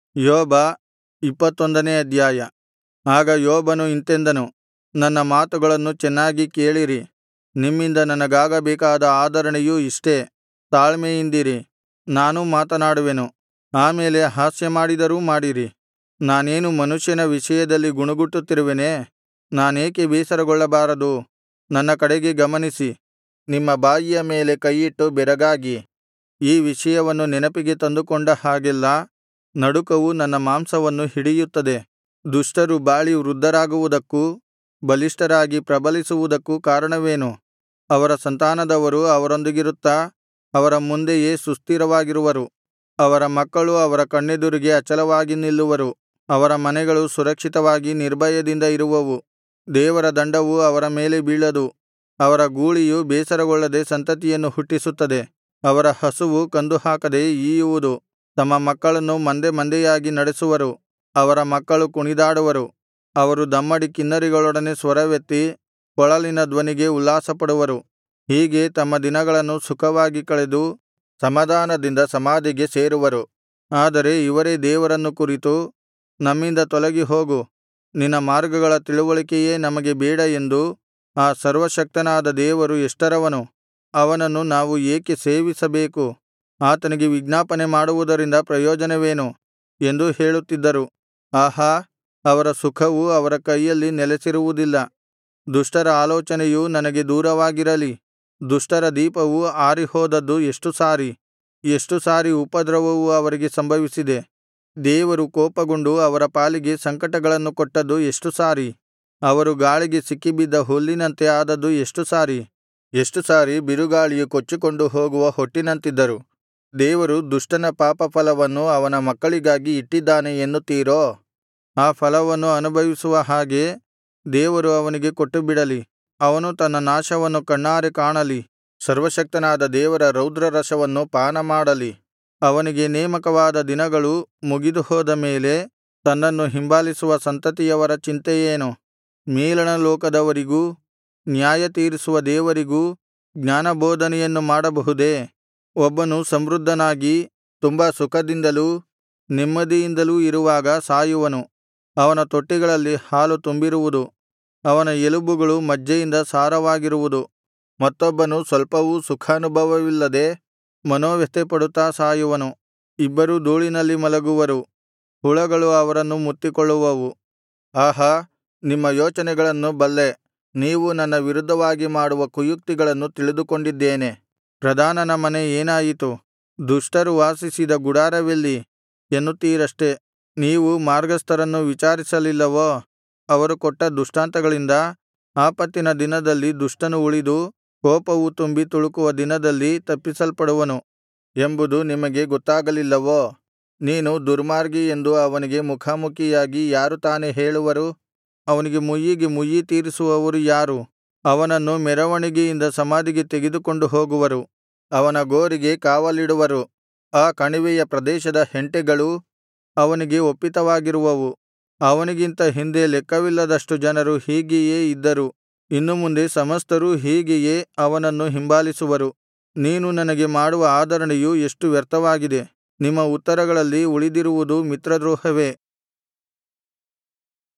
ಯೋಬ ಇಪ್ಪತ್ತೊಂದನೇ ಅಧ್ಯಾಯ ಆಗ ಯೋಬನು ಇಂತೆಂದನು ನನ್ನ ಮಾತುಗಳನ್ನು ಚೆನ್ನಾಗಿ ಕೇಳಿರಿ ನಿಮ್ಮಿಂದ ನನಗಾಗಬೇಕಾದ ಆದರಣೆಯು ಇಷ್ಟೇ ತಾಳ್ಮೆಯಿಂದಿರಿ ನಾನೂ ಮಾತನಾಡುವೆನು ಆ ಮೇಲೆ ಹಾಸ್ಯಮಾಡಿದರೂ ಮಾಡಿರಿ ನಾನೇನು ಮನುಷ್ಯನ ವಿಷಯದಲ್ಲಿ ಗುಣುಗುಟ್ಟುತ್ತಿರುವೆನೆ ನಾನೇಕೆ ಬೇಸರಗೊಳ್ಳಬಾರದು ನನ್ನ ಕಡೆಗೆ ಗಮನಿಸಿ ನಿಮ್ಮ ಬಾಯಿಯ ಮೇಲೆ ಕೈಯಿಟ್ಟು ಬೆರಗಾಗಿ ಈ ವಿಷಯವನ್ನು ನೆನಪಿಗೆ ತಂದುಕೊಂಡ ಹಾಗೆಲ್ಲಾ ನಡುಕವು ನನ್ನ ಮಾಂಸವನ್ನು ಹಿಡಿಯುತ್ತದೆ ದುಷ್ಟರು ಬಾಳಿ ವೃದ್ಧರಾಗುವುದಕ್ಕೂ ಬಲಿಷ್ಠರಾಗಿ ಪ್ರಬಲಿಸುವುದಕ್ಕೂ ಕಾರಣವೇನು ಅವರ ಸಂತಾನದವರು ಅವರೊಂದಿಗಿರುತ್ತಾ ಅವರ ಮುಂದೆಯೇ ಸುಸ್ಥಿರವಾಗಿರುವರು ಅವರ ಮಕ್ಕಳು ಅವರ ಕಣ್ಣೆದುರಿಗೆ ಅಚಲವಾಗಿ ನಿಲ್ಲುವರು ಅವರ ಮನೆಗಳು ಸುರಕ್ಷಿತವಾಗಿ ನಿರ್ಭಯದಿಂದ ಇರುವವು ದೇವರ ದಂಡವು ಅವರ ಮೇಲೆ ಬೀಳದು ಅವರ ಗೂಳಿಯು ಬೇಸರಗೊಳ್ಳದೆ ಸಂತತಿಯನ್ನು ಹುಟ್ಟಿಸುತ್ತದೆ ಅವರ ಹಸುವು ಕಂದುಹಾಕದೆ ಈಯುವುದು ತಮ್ಮ ಮಕ್ಕಳನ್ನು ಮಂದೆ ಮಂದೆಯಾಗಿ ನಡೆಸುವರು ಅವರ ಮಕ್ಕಳು ಕುಣಿದಾಡುವರು ಅವರು ದಮ್ಮಡಿ ಕಿನ್ನರಿಗಳೊಡನೆ ಸ್ವರವೆತ್ತಿ ಕೊಳಲಿನ ಧ್ವನಿಗೆ ಉಲ್ಲಾಸಪಡುವರು ಹೀಗೆ ತಮ್ಮ ದಿನಗಳನ್ನು ಸುಖವಾಗಿ ಕಳೆದು ಸಮಾಧಾನದಿಂದ ಸಮಾಧಿಗೆ ಸೇರುವರು ಆದರೆ ಇವರೇ ದೇವರನ್ನು ಕುರಿತು ನಮ್ಮಿಂದ ತೊಲಗಿ ಹೋಗು ನಿನ್ನ ಮಾರ್ಗಗಳ ತಿಳಿವಳಿಕೆಯೇ ನಮಗೆ ಬೇಡ ಎಂದು ಆ ಸರ್ವಶಕ್ತನಾದ ದೇವರು ಎಷ್ಟರವನು ಅವನನ್ನು ನಾವು ಏಕೆ ಸೇವಿಸಬೇಕು ಆತನಿಗೆ ವಿಜ್ಞಾಪನೆ ಮಾಡುವುದರಿಂದ ಪ್ರಯೋಜನವೇನು ಎಂದು ಹೇಳುತ್ತಿದ್ದರು ಆಹಾ ಅವರ ಸುಖವು ಅವರ ಕೈಯಲ್ಲಿ ನೆಲೆಸಿರುವುದಿಲ್ಲ ದುಷ್ಟರ ಆಲೋಚನೆಯು ನನಗೆ ದೂರವಾಗಿರಲಿ ದುಷ್ಟರ ದೀಪವು ಆರಿಹೋದದ್ದು ಎಷ್ಟು ಸಾರಿ ಎಷ್ಟು ಸಾರಿ ಉಪದ್ರವವು ಅವರಿಗೆ ಸಂಭವಿಸಿದೆ ದೇವರು ಕೋಪಗೊಂಡು ಅವರ ಪಾಲಿಗೆ ಸಂಕಟಗಳನ್ನು ಕೊಟ್ಟದ್ದು ಎಷ್ಟು ಸಾರಿ ಅವರು ಗಾಳಿಗೆ ಸಿಕ್ಕಿಬಿದ್ದ ಹುಲ್ಲಿನಂತೆ ಆದದ್ದು ಎಷ್ಟು ಸಾರಿ ಎಷ್ಟು ಸಾರಿ ಬಿರುಗಾಳಿಯು ಕೊಚ್ಚಿಕೊಂಡು ಹೋಗುವ ಹೊಟ್ಟಿನಂತಿದ್ದರು ದೇವರು ದುಷ್ಟನ ಪಾಪಫಲವನ್ನು ಅವನ ಮಕ್ಕಳಿಗಾಗಿ ಇಟ್ಟಿದ್ದಾನೆ ಎನ್ನುತ್ತೀರೋ ಆ ಫಲವನ್ನು ಅನುಭವಿಸುವ ಹಾಗೆ ದೇವರು ಅವನಿಗೆ ಕೊಟ್ಟುಬಿಡಲಿ ಅವನು ತನ್ನ ನಾಶವನ್ನು ಕಣ್ಣಾರೆ ಕಾಣಲಿ ಸರ್ವಶಕ್ತನಾದ ದೇವರ ರೌದ್ರರಸವನ್ನು ಪಾನಮಾಡಲಿ ಅವನಿಗೆ ನೇಮಕವಾದ ದಿನಗಳು ಮುಗಿದುಹೋದ ಮೇಲೆ ತನ್ನನ್ನು ಹಿಂಬಾಲಿಸುವ ಸಂತತಿಯವರ ಚಿಂತೆಯೇನು ಮೇಲಣ ಲೋಕದವರಿಗೂ ನ್ಯಾಯತೀರಿಸುವ ದೇವರಿಗೂ ಜ್ಞಾನಬೋಧನೆಯನ್ನು ಮಾಡಬಹುದೇ ಒಬ್ಬನು ಸಮೃದ್ಧನಾಗಿ ತುಂಬಾ ಸುಖದಿಂದಲೂ ನೆಮ್ಮದಿಯಿಂದಲೂ ಇರುವಾಗ ಸಾಯುವನು ಅವನ ತೊಟ್ಟಿಗಳಲ್ಲಿ ಹಾಲು ತುಂಬಿರುವುದು ಅವನ ಎಲುಬುಗಳು ಮಜ್ಜೆಯಿಂದ ಸಾರವಾಗಿರುವುದು ಮತ್ತೊಬ್ಬನು ಸ್ವಲ್ಪವೂ ಸುಖಾನುಭವವಿಲ್ಲದೆ ಮನೋವ್ಯಥೆಪಡುತ್ತಾ ಸಾಯುವನು ಇಬ್ಬರೂ ಧೂಳಿನಲ್ಲಿ ಮಲಗುವರು ಹುಳಗಳು ಅವರನ್ನು ಮುತ್ತಿಕೊಳ್ಳುವವು ಆಹಾ ನಿಮ್ಮ ಯೋಚನೆಗಳನ್ನು ಬಲ್ಲೆ ನೀವು ನನ್ನ ವಿರುದ್ಧವಾಗಿ ಮಾಡುವ ಕುಯುಕ್ತಿಗಳನ್ನು ತಿಳಿದುಕೊಂಡಿದ್ದೇನೆ ಪ್ರಧಾನನ ಮನೆ ಏನಾಯಿತು ದುಷ್ಟರು ವಾಸಿಸಿದ ಗುಡಾರವೆಲ್ಲಿ ಎನ್ನುತ್ತೀರಷ್ಟೆ ನೀವು ಮಾರ್ಗಸ್ಥರನ್ನು ವಿಚಾರಿಸಲಿಲ್ಲವೋ ಅವರು ಕೊಟ್ಟ ದೃಷ್ಟಾಂತಗಳಿಂದ ಆಪತ್ತಿನ ದಿನದಲ್ಲಿ ದುಷ್ಟನು ಉಳಿದು ಕೋಪವು ತುಂಬಿ ತುಳುಕುವ ದಿನದಲ್ಲಿ ತಪ್ಪಿಸಲ್ಪಡುವನು ಎಂಬುದು ನಿಮಗೆ ಗೊತ್ತಾಗಲಿಲ್ಲವೋ ನೀನು ದುರ್ಮಾರ್ಗಿ ಎಂದು ಅವನಿಗೆ ಮುಖಾಮುಖಿಯಾಗಿ ಯಾರು ತಾನೇ ಹೇಳುವರು ಅವನಿಗೆ ಮುಯ್ಯಿಗೆ ಮುಯ್ಯಿ ತೀರಿಸುವವರು ಯಾರು ಅವನನ್ನು ಮೆರವಣಿಗೆಯಿಂದ ಸಮಾಧಿಗೆ ತೆಗೆದುಕೊಂಡು ಹೋಗುವರು ಅವನ ಗೋರಿಗೆ ಕಾವಲಿಡುವರು ಆ ಕಣಿವೆಯ ಪ್ರದೇಶದ ಹೆಂಟೆಗಳು ಅವನಿಗೆ ಒಪ್ಪಿತವಾಗಿರುವವು ಅವನಿಗಿಂತ ಹಿಂದೆ ಲೆಕ್ಕವಿಲ್ಲದಷ್ಟು ಜನರು ಹೀಗೆಯೇ ಇದ್ದರು ಇನ್ನು ಮುಂದೆ ಸಮಸ್ತರೂ ಹೀಗೆಯೇ ಅವನನ್ನು ಹಿಂಬಾಲಿಸುವರು ನೀನು ನನಗೆ ಮಾಡುವ ಆದರಣೆಯು ಎಷ್ಟು ವ್ಯರ್ಥವಾಗಿದೆ ನಿಮ್ಮ ಉತ್ತರಗಳಲ್ಲಿ ಉಳಿದಿರುವುದು ಮಿತ್ರದ್ರೋಹವೇ